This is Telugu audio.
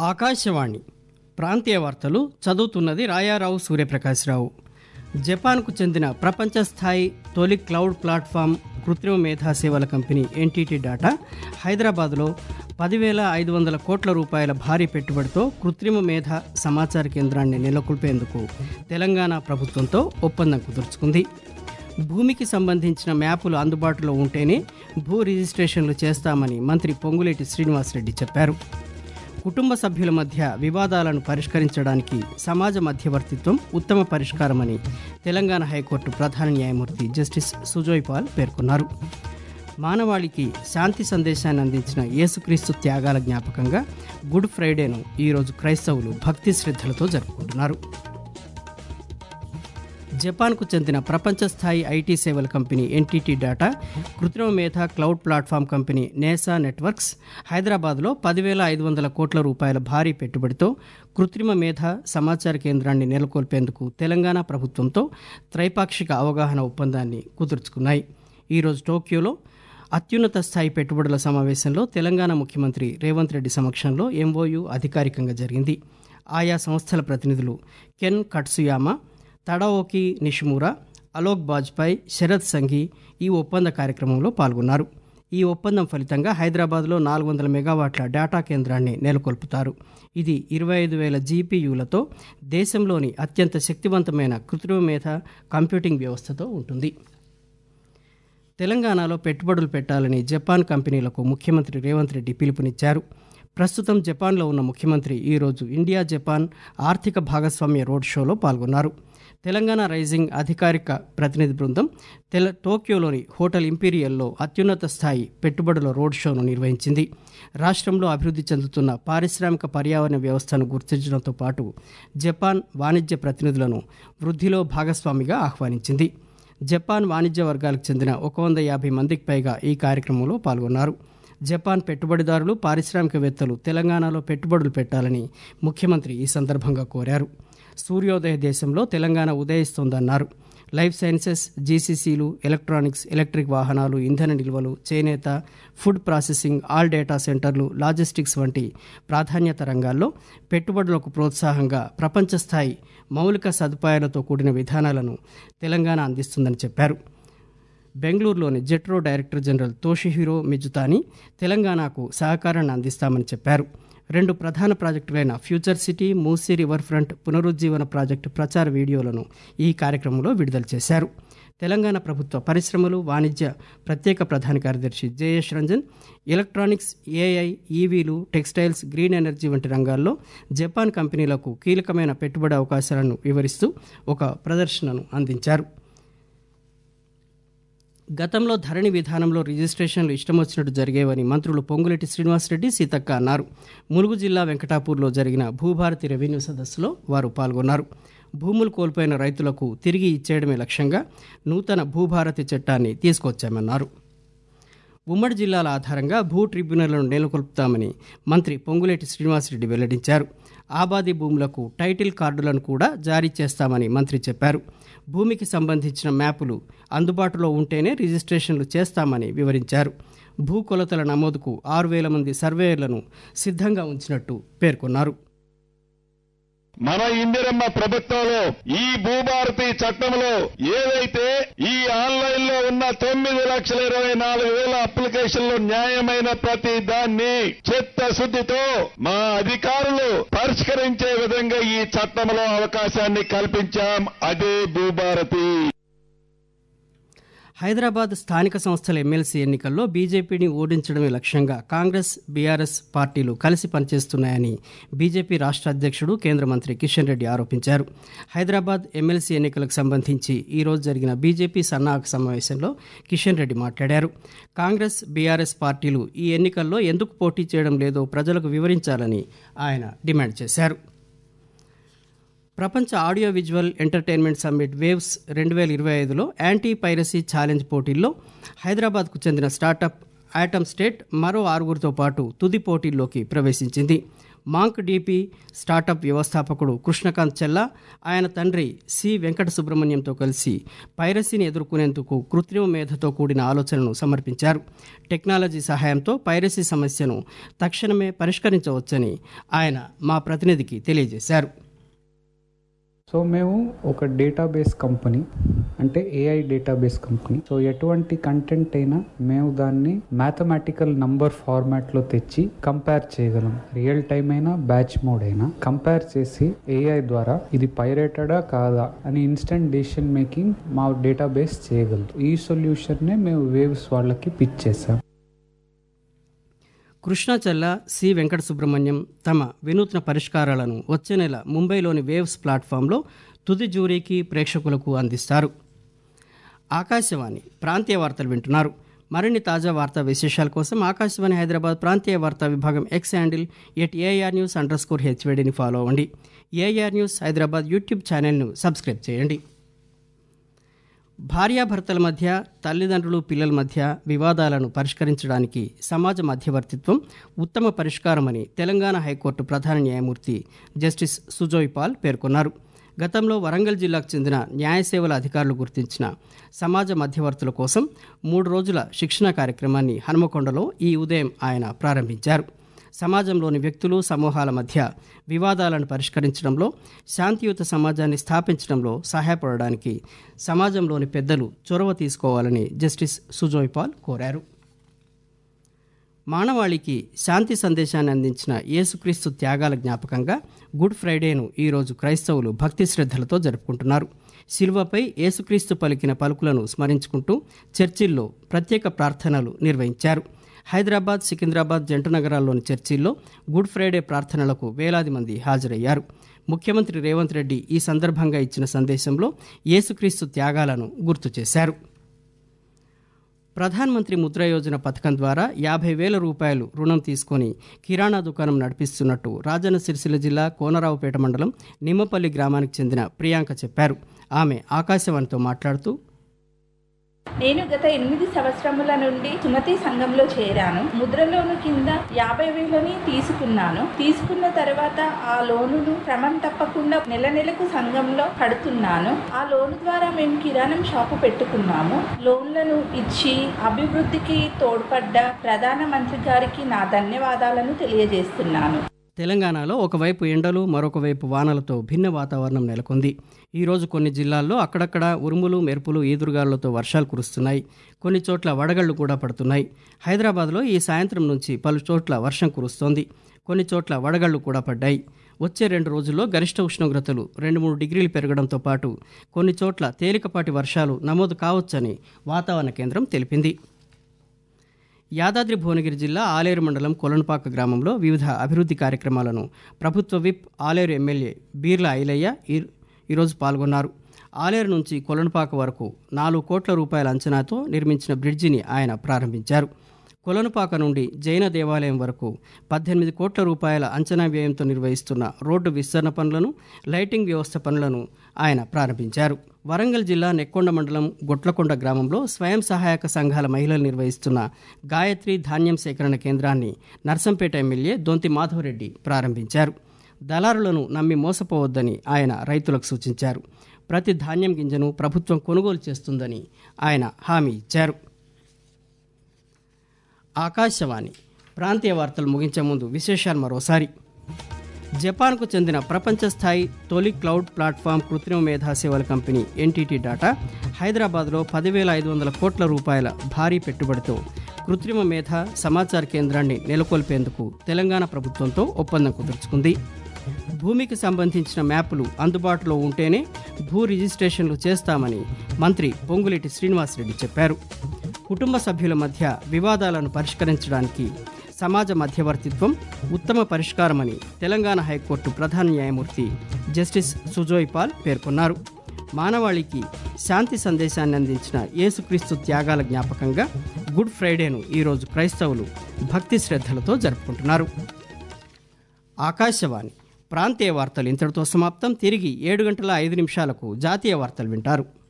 ఆకాశవాణి ప్రాంతీయ వార్తలు చదువుతున్నది రాయారావు సూర్యప్రకాశ్రావు జపాన్కు చెందిన ప్రపంచ స్థాయి తొలి క్లౌడ్ ప్లాట్ఫామ్ కృత్రిమ మేధా సేవల కంపెనీ ఎన్టీటీ డాటా హైదరాబాద్లో పదివేల ఐదు వందల కోట్ల రూపాయల భారీ పెట్టుబడితో కృత్రిమ మేధ సమాచార కేంద్రాన్ని నెలకొల్పేందుకు తెలంగాణ ప్రభుత్వంతో ఒప్పందం కుదుర్చుకుంది భూమికి సంబంధించిన మ్యాపులు అందుబాటులో ఉంటేనే భూ రిజిస్ట్రేషన్లు చేస్తామని మంత్రి పొంగులేటి శ్రీనివాసరెడ్డి చెప్పారు కుటుంబ సభ్యుల మధ్య వివాదాలను పరిష్కరించడానికి సమాజ మధ్యవర్తిత్వం ఉత్తమ పరిష్కారమని తెలంగాణ హైకోర్టు ప్రధాన న్యాయమూర్తి జస్టిస్ సుజోయ్ పాల్ పేర్కొన్నారు మానవాళికి శాంతి సందేశాన్ని అందించిన యేసుక్రీస్తు త్యాగాల జ్ఞాపకంగా గుడ్ ఫ్రైడేను ఈరోజు క్రైస్తవులు భక్తి శ్రద్ధలతో జరుపుకుంటున్నారు జపాన్కు చెందిన ప్రపంచ స్థాయి ఐటీ సేవల కంపెనీ ఎన్టీటీ డాటా కృత్రిమ మేధ cloud platform company Neysa networks హైదరాబాద్లో పదివేల ఐదు వందల కోట్ల రూపాయల భారీ పెట్టుబడితో కృత్రిమ మేధ సమాచార కేంద్రాన్ని నెలకొల్పేందుకు తెలంగాణ ప్రభుత్వంతో త్రైపాక్షిక అవగాహన ఒప్పందాన్ని కుదుర్చుకున్నాయి ఈరోజు టోక్యోలో అత్యున్నత స్థాయి పెట్టుబడుల సమావేశంలో తెలంగాణ ముఖ్యమంత్రి రేవంత్ రెడ్డి సమక్షంలో ఎంఓయు అధికారికంగా జరిగింది ఆయా సంస్థల ప్రతినిధులు Ken Katsuyama Tadaoki Nishimura Alok Bajpai Sarath Sanghi ఈ ఒప్పంద కార్యక్రమంలో పాల్గొన్నారు ఈ ఒప్పందం ఫలితంగా హైదరాబాద్లో నాలుగు వందల మెగావాట్ల డేటా కేంద్రాన్ని నెలకొల్పుతారు ఇది ఇరవై ఐదు వేల జీపీయూలతో దేశంలోని అత్యంత శక్తివంతమైన కృత్రిమ మేధ కంప్యూటింగ్ వ్యవస్థతో ఉంటుంది తెలంగాణలో పెట్టుబడులు పెట్టాలని జపాన్ కంపెనీలకు ముఖ్యమంత్రి రేవంత్ రెడ్డి పిలుపునిచ్చారు ప్రస్తుతం జపాన్లో ఉన్న ముఖ్యమంత్రి ఈరోజు ఇండియా జపాన్ ఆర్థిక భాగస్వామ్య రోడ్ షోలో పాల్గొన్నారు తెలంగాణ రైజింగ్ అధికారిక ప్రతినిధి బృందం తెల టోక్యోలోని హోటల్ ఇంపీరియల్లో అత్యున్నత స్థాయి పెట్టుబడుల రోడ్ షోను నిర్వహించింది రాష్ట్రంలో అభివృద్ధి చెందుతున్న పారిశ్రామిక పర్యావరణ వ్యవస్థను గుర్తించడంతో పాటు జపాన్ వాణిజ్య ప్రతినిధులను వృద్ధిలో భాగస్వామిగా ఆహ్వానించింది జపాన్ వాణిజ్య వర్గాలకు చెందిన ఒక వంద యాభై మందికి పైగా ఈ కార్యక్రమంలో పాల్గొన్నారు జపాన్ పెట్టుబడిదారులు పారిశ్రామికవేత్తలు తెలంగాణలో పెట్టుబడులు పెట్టాలని ముఖ్యమంత్రి ఈ సందర్భంగా కోరారు సూర్యోదయ దేశంలో తెలంగాణ ఉదయిస్తోందన్నారు లైఫ్ సైన్సెస్ జీసీసీలు ఎలక్ట్రానిక్స్ ఎలక్ట్రిక్ వాహనాలు ఇంధన నిల్వలు చేనేత ఫుడ్ ప్రాసెసింగ్ ఆల్ డేటా సెంటర్లు లాజిస్టిక్స్ వంటి ప్రాధాన్యత రంగాల్లో పెట్టుబడులకు ప్రోత్సాహంగా ప్రపంచ స్థాయి మౌలిక సదుపాయాలతో కూడిన విధానాలను తెలంగాణ అందిస్తుందని చెప్పారు బెంగళూరులోని జెట్రో డైరెక్టర్ జనరల్ తోషిహిరో మిజుతాని తెలంగాణకు సహకారాన్ని అందిస్తామని చెప్పారు రెండు ప్రధాన ప్రాజెక్టులైన future city Musi river front పునరుజ్జీవన ప్రాజెక్టు ప్రచార వీడియోలను ఈ కార్యక్రమంలో విడుదల చేశారు తెలంగాణ ప్రభుత్వ పరిశ్రమలు వాణిజ్య ప్రత్యేక ప్రధాన కార్యదర్శి జయేష్ రంజన్ ఎలక్ట్రానిక్స్ ఏఐ ఈవీలు టెక్స్టైల్స్ గ్రీన్ ఎనర్జీ వంటి రంగాల్లో జపాన్ కంపెనీలకు కీలకమైన పెట్టుబడి అవకాశాలను వివరిస్తూ ఒక ప్రదర్శనను అందించారు గతంలో ధరణి విధానంలో రిజిస్ట్రేషన్లు ఇష్టం వచ్చినట్టు జరిగేవని మంత్రులు పొంగులేటి శ్రీనివాసరెడ్డి సీతక్క అన్నారు ములుగు జిల్లా వెంకటాపూర్లో జరిగిన భూభారతి రెవెన్యూ సదస్సులో వారు పాల్గొన్నారు భూములు కోల్పోయిన రైతులకు తిరిగి ఇచ్చేయడమే లక్ష్యంగా నూతన భూభారతి చట్టాన్ని తీసుకొచ్చామన్నారు ఉమ్మడి జిల్లాల ఆధారంగా భూ ట్రిబ్యునల్లను నెలకొల్పుతామని మంత్రి పొంగులేటి శ్రీనివాసరెడ్డి వెల్లడించారు ఆబాది భూములకు టైటిల్ కార్డులను కూడా జారీ చేస్తామని మంత్రి చెప్పారు భూమికి సంబంధించిన మ్యాపులు అందుబాటులో ఉంటేనే రిజిస్ట్రేషన్లు చేస్తామని వివరించారు భూ కొలతల నమోదుకు ఆరు వేల మంది సర్వేయర్లను సిద్ధంగా ఉంచినట్టు పేర్కొన్నారు మన ఇందిరమ్మ ప్రభుత్వంలో ఈ భూభారతి చట్టంలో ఏదైతే ఈ ఆన్లైన్ లో ఉన్న తొమ్మిది లక్షల ఇరవై నాలుగు వేల అప్లికేషన్లు న్యాయమైన ప్రతి దాన్ని చిత్తశుద్ధితో మా అధికారులు పరిష్కరించే విధంగా ఈ చట్టంలో అవకాశాన్ని కల్పించాం అదే భూభారతి హైదరాబాద్ స్థానిక సంస్థల ఎమ్మెల్సీ ఎన్నికల్లో బీజేపీని ఓడించడమే లక్ష్యంగా కాంగ్రెస్ బీఆర్ఎస్ పార్టీలు కలిసి పనిచేస్తున్నాయని బీజేపీ రాష్ట్ర అధ్యక్షుడు కేంద్ర మంత్రి కిషన్ రెడ్డి ఆరోపించారు హైదరాబాద్ ఎమ్మెల్సీ ఎన్నికలకు సంబంధించి ఈరోజు జరిగిన బీజేపీ సన్నాహక సమావేశంలో కిషన్ రెడ్డి మాట్లాడారు కాంగ్రెస్ బీఆర్ఎస్ పార్టీలు ఈ ఎన్నికల్లో ఎందుకు పోటీ చేయడం లేదో ప్రజలకు వివరించాలని ఆయన డిమాండ్ చేశారు ప్రపంచ audio visual entertainment summit waves రెండు వేల ఇరవై ఐదులో యాంటీ పైరసీ ఛాలెంజ్ పోటీల్లో హైదరాబాద్కు చెందిన స్టార్టప్ ఆటమ్ స్టేట్ మరో ఆరుగురితో పాటు తుది పోటీల్లోకి ప్రవేశించింది మాంక్ డీపీ స్టార్టప్ వ్యవస్థాపకుడు కృష్ణకాంత్ చెల్లా ఆయన తండ్రి సి వెంకట సుబ్రహ్మణ్యంతో కలిసి పైరసీని ఎదుర్కొనేందుకు కృత్రిమ మేధతో కూడిన ఆలోచనను సమర్పించారు టెక్నాలజీ సహాయంతో పైరసీ సమస్యను తక్షణమే పరిష్కరించవచ్చని ఆయన మా ప్రతినిధికి తెలియజేశారు సో మేము ఒక డేటాబేస్ కంపెనీ అంటే ఏఐ డేటాబేస్ కంపెనీ సో ఎటువంటి కంటెంట్ అయినా మేము దాన్ని మ్యాథమెటికల్ నంబర్ ఫార్మాట్లో తెచ్చి కంపేర్ చేయగలం రియల్ టైం అయినా బ్యాచ్ మోడ్ అయినా కంపేర్ చేసి ఏఐ ద్వారా ఇది పైరేటడా కాదా అని ఇన్స్టెంట్ డెసిషన్ మేకింగ్ మా డేటాబేస్ చేయగలదు ఈ సొల్యూషన్నే మేము వేవ్స్ వాళ్ళకి పిచ్ చేసాం కృష్ణాచల్ల సి వెంకట సుబ్రహ్మణ్యం తమ వినూత్న పరిష్కారాలను వచ్చే నెల ముంబైలోని వేవ్స్ ప్లాట్ఫామ్లో తుది జ్యూరీకి ప్రేక్షకులకు అందిస్తారు ఆకాశవాణి ప్రాంతీయ వార్తలు వింటున్నారు మరిన్ని తాజా వార్తా విశేషాల కోసం ఆకాశవాణి హైదరాబాద్ ప్రాంతీయ వార్తా విభాగం X handle at AR news underscore స్కోర్ హెచ్వేడిని ఫాలో అవ్వండి ఏఆర్ న్యూస్ హైదరాబాద్ యూట్యూబ్ ఛానల్ను సబ్స్క్రైబ్ చేయండి భార్యాభర్తల మధ్య తల్లిదండ్రులు పిల్లల మధ్య వివాదాలను పరిష్కరించడానికి సమాజ మధ్యవర్తిత్వం ఉత్తమ పరిష్కారమని తెలంగాణ హైకోర్టు ప్రధాన న్యాయమూర్తి జస్టిస్ సుజోయ్ పాల్ పేర్కొన్నారు గతంలో వరంగల్ జిల్లాకు చెందిన న్యాయ సేవల అధికారులు గుర్తించిన సమాజ మధ్యవర్తుల కోసం మూడు రోజుల శిక్షణ కార్యక్రమాన్ని హనుమకొండలో ఈ ఉదయం ఆయన ప్రారంభించారు సమాజంలోని వ్యక్తులు సమూహాల మధ్య వివాదాలను పరిష్కరించడంలో శాంతియుత సమాజాన్ని స్థాపించడంలో సహాయపడడానికి సమాజంలోని పెద్దలు చొరవ తీసుకోవాలని జస్టిస్ సుజోయ్ పాల్ కోరారు మానవాళికి శాంతి సందేశాన్ని అందించిన యేసుక్రీస్తు త్యాగాల జ్ఞాపకంగా గుడ్ ఫ్రైడేను ఈరోజు క్రైస్తవులు భక్తి శ్రద్ధలతో జరుపుకుంటున్నారు శిల్వపై యేసుక్రీస్తు పలికిన పలుకులను స్మరించుకుంటూ చర్చిల్లో ప్రత్యేక ప్రార్థనలు నిర్వహించారు హైదరాబాద్ సికింద్రాబాద్ జంట నగరాల్లోని చర్చిల్లో గుడ్ ఫ్రైడే ప్రార్థనలకు వేలాది మంది హాజరయ్యారు ముఖ్యమంత్రి రేవంత్ రెడ్డి ఈ సందర్భంగా ఇచ్చిన సందేశంలో యేసుక్రీస్తు త్యాగాలను గుర్తు చేశారు ప్రధానమంత్రి ముద్ర యోజన పథకం ద్వారా యాభై వేల రూపాయలు రుణం తీసుకొని కిరాణా దుకాణం నడిపిస్తున్నట్టు రాజన్న సిరిసిల్ల జిల్లా కోనరావుపేట మండలం నిమ్మపల్లి గ్రామానికి చెందిన ప్రియాంక చెప్పారు ఆమె ఆకాశవాణితో మాట్లాడుతూ నేను గత ఎనిమిది సంవత్సరముల నుండి సుమతి సంఘంలో చేరాను ముద్ర లోను కింద యాభై వేలని తీసుకున్నాను తీసుకున్న తర్వాత ఆ లోనును క్రమం తప్పకుండా నెల నెలకు సంఘంలో కడుతున్నాను ఆ లోను ద్వారా మేము కిరాణం షాపు పెట్టుకున్నాము లోన్లను ఇచ్చి అభివృద్ధికి తోడ్పడ్డ ప్రధాన మంత్రి గారికి నా ధన్యవాదాలను తెలియజేస్తున్నాను తెలంగాణలో ఒకవైపు ఎండలు మరొక వైపు వానలతో భిన్న వాతావరణం నెలకొంది ఈరోజు కొన్ని జిల్లాల్లో అక్కడక్కడ ఉరుములు మెరుపులు ఈదురుగాలులతో వర్షాలు కురుస్తున్నాయి కొన్ని చోట్ల వడగళ్లు కూడా పడుతున్నాయి హైదరాబాద్లో ఈ సాయంత్రం నుంచి పలు చోట్ల వర్షం కురుస్తోంది కొన్ని చోట్ల వడగళ్లు కూడా పడ్డాయి వచ్చే రెండు రోజుల్లో గరిష్ట ఉష్ణోగ్రతలు రెండు మూడు డిగ్రీలు పెరగడంతో పాటు కొన్ని చోట్ల తేలికపాటి వర్షాలు నమోదు కావచ్చని వాతావరణ కేంద్రం తెలిపింది యాదాద్రి భువనగిరి జిల్లా ఆలేరు మండలం కొలన్పాక గ్రామంలో వివిధ అభివృద్ధి కార్యక్రమాలను ప్రభుత్వ విప్ ఆలేరు ఎమ్మెల్యే బీర్ల ఐలయ్య ఈ- ఈరోజు పాల్గొన్నారు ఆలేరు నుంచి కొలనుపాక వరకు నాలుగు కోట్ల రూపాయల అంచనాతో నిర్మించిన బ్రిడ్జిని ఆయన ప్రారంభించారు కొలనుపాక నుండి జైన దేవాలయం వరకు పద్దెనిమిది కోట్ల రూపాయల అంచనా వ్యయంతో నిర్వహిస్తున్న రోడ్డు విస్తరణ పనులను లైటింగ్ వ్యవస్థ పనులను ఆయన ప్రారంభించారు వరంగల్ జిల్లా నెక్కొండ మండలం గొట్లకొండ గ్రామంలో స్వయం సహాయక సంఘాల మహిళలు నిర్వహిస్తున్న గాయత్రి ధాన్యం సేకరణ కేంద్రాన్ని నర్సంపేట ఎమ్మెల్యే దొంతి మాధవరెడ్డి ప్రారంభించారు దళారులను నమ్మి మోసపోవద్దని ఆయన రైతులకు సూచించారు ప్రతి ధాన్యం గింజను ప్రభుత్వం కొనుగోలు చేస్తుందని ఆయన హామీ ఇచ్చారు ఆకాశవాణి ప్రాంతీయ వార్తలు ముగించే ముందు విశేషాలు మరోసారి జపాన్కు చెందిన ప్రపంచ స్థాయి తొలి క్లౌడ్ ప్లాట్ఫామ్ కృత్రిమ మేధా సేవల కంపెనీ ఎన్టీటీ డాటా హైదరాబాద్లో పదివేల ఐదు వందల కోట్ల రూపాయల భారీ పెట్టుబడితో కృత్రిమ మేధ సమాచార కేంద్రాన్ని నెలకొల్పేందుకు తెలంగాణ ప్రభుత్వంతో ఒప్పందం కుదుర్చుకుంది భూమికి సంబంధించిన మ్యాపులు అందుబాటులో ఉంటేనే భూ రిజిస్ట్రేషన్లు చేస్తామని మంత్రి పొంగులేటి శ్రీనివాసరెడ్డి చెప్పారు కుటుంబ సభ్యుల మధ్య వివాదాలను పరిష్కరించడానికి సమాజ మధ్యవర్తిత్వం ఉత్తమ పరిష్కారమని తెలంగాణ హైకోర్టు ప్రధాన న్యాయమూర్తి జస్టిస్ సుజోయ్ పాల్ పేర్కొన్నారు మానవాళికి శాంతి సందేశాన్ని అందించిన యేసుక్రీస్తు త్యాగాల జ్ఞాపకంగా గుడ్ ఫ్రైడేను ఈరోజు క్రైస్తవులు భక్తి శ్రద్ధలతో జరుపుకుంటున్నారు ఆకాశవాణి ప్రాంతీయ వార్తలు ఇంతటితో సమాప్తం తిరిగి ఏడు గంటల ఐదు నిమిషాలకు జాతీయ వార్తలు వింటారు